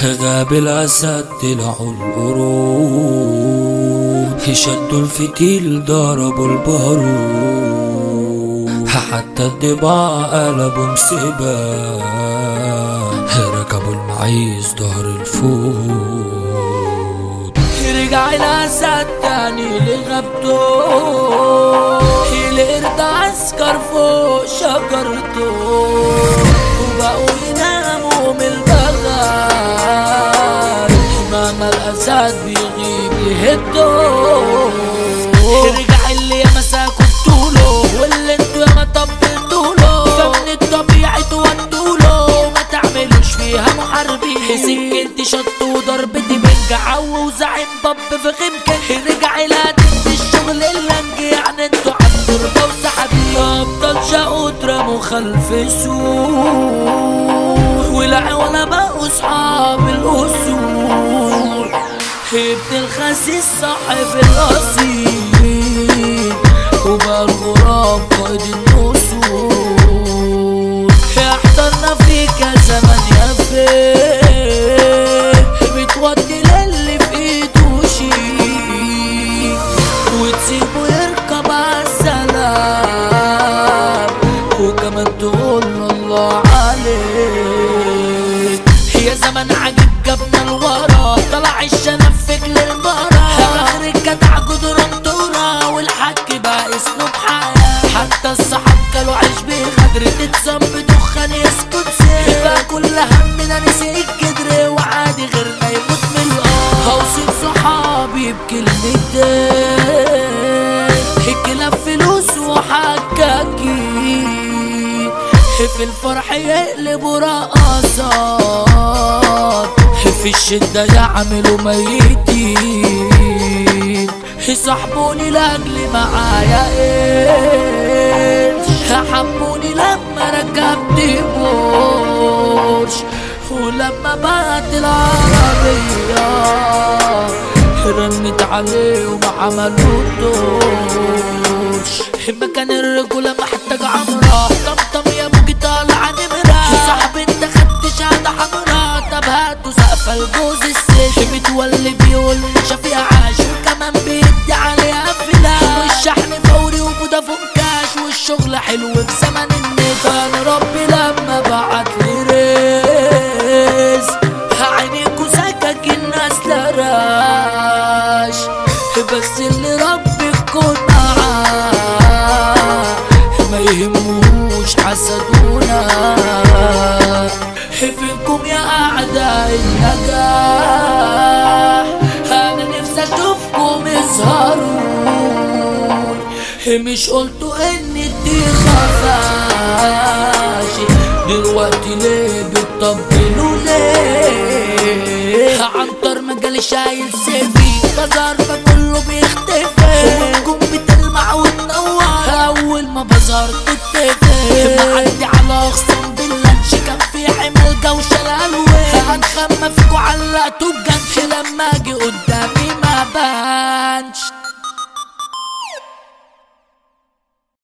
غاب الأسد طلعوا القرود شدوا الفتيل ضربوا البارود حتى الضباع قلبوا مسبا ركبوا المعيز ظهر الفود رجع الأسد تاني لغبته القرد عسكر فوق شجرته وبقوا يناموا من البغال ماما الأسد بيغيب يهدوا رجع اللي يا مساكوا بطوله واللي انتوا يا ما طبلتوله فمن الطبيعي تودوله ما تعملوش فيها محاربين سكنتي شط وضربتي بنجع وزعيم باب في خمكن رجع الهدف الشغل اللنج يعني انتوا عالتربة وسحابين ابطال شقوا اترموا خلف سور والعوالة بقوا صحاب الاصول ابن الخسيس صاحب الاصيل وبقى الغراب قائد النسور احضرنا فيك يا زمن يا فين بتودي للي في ايده شيء وتسيبه يركب عالسلام وكمان تقول له الله عليك يا زمن عجيب جبنا الورا طلع الشنفك للبرا اخر الجدع جدران دورة والحك بقى اسلوب حياة حتى الصحاب كانوا عيش بغدر تتسم بدخان يسكت سير بقى كل همنا نسي الجدر وعادي غيرنا يموت من الارض هوصف صحابي بكلمتين الكلاب فلوس وحكاكين في الفرح يقلبوا رقصات في الشدة يعملوا ميتين يصاحبوني لاجل معايا ايش حبوني لما ركبت بورش ولما بعت العربية رنت عليه وما عملوا دورش مكان الرجولة محتاج عمرة طمطم يا ابوكي طالع نمرة صاحب انت خدت شهادة حمرا طب هاتوا سقف الجوز الست متولي بيقول شافي عاش وكمان بيدي عليها فلاش والشحن فوري وفودافون كاش والشغل حلو في زمن النت انا ربي لما بعت لي رزق عينيكوا سكك الناس لراش بس اللي ربي يكون معاه ما يهموش حسدونا فيكم يا أعداء النجاح أنا نفسي أشوفكم يظهرون مش قلتوا إن دي خفاشي دلوقتي ليه بتطبلوا ليه عنتر مجال شايل سيفي بزار فكله بيختفي وانكم بتلمع وتنور اول ما بزار تتفق معدي على اخصام باللانش كان في حمل جوشة الالوان هنخمى فيكوا علقتوا بجنش لما اجي قدام